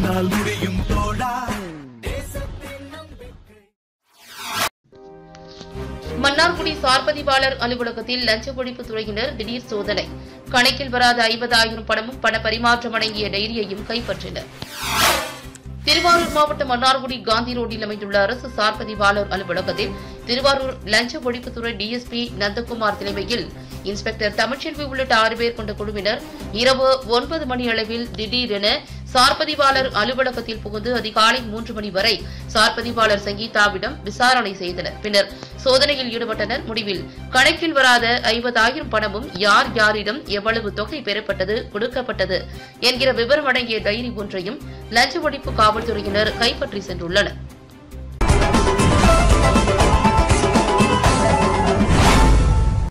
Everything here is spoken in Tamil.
உன்னால் முடியும் தோழா மன்னார்குடி சார் பதிவாளர் அலுவலகத்தில் லஞ்ச ஒழிப்பு துறையினர் திடீர் சோதனை கணக்கில் வராத ஐம்பதாயிரம் பணமும் பண பரிமாற்றம் அடங்கிய டைரியையும் கைப்பற்றினர் திருவாரூர் மாவட்டம் மன்னார்குடி காந்தி ரோட்டில் அமைந்துள்ள அரசு சார் பதிவாளர் அலுவலகத்தில் திருவாரூர் லஞ்ச ஒழிப்புத்துறை டிஎஸ்பி நந்தகுமார் தலைமையில் இன்ஸ்பெக்டர் தமிழ்ச்செல்வி உள்ளிட்ட ஆறு பேர் கொண்ட குழுவினர் இரவு ஒன்பது மணி அளவில் திடீரென சார்பதிவாளர் அலுவலகத்தில் புகுந்து அதிகாலை மூன்று மணி வரை சார்பதிவாளர் சங்கீதாவிடம் விசாரணை செய்தனர் பின்னர் சோதனையில் ஈடுபட்டனர் முடிவில் கணக்கில் வராத ஐம்பதாயிரம் பணமும் யார் யாரிடம் எவ்வளவு தொகை பெறப்பட்டது கொடுக்கப்பட்டது என்கிற விவரம் அடங்கிய டைரி ஒன்றையும் லஞ்ச ஒழிப்பு காவல்துறையினர் கைப்பற்றி சென்றுள்ளனர்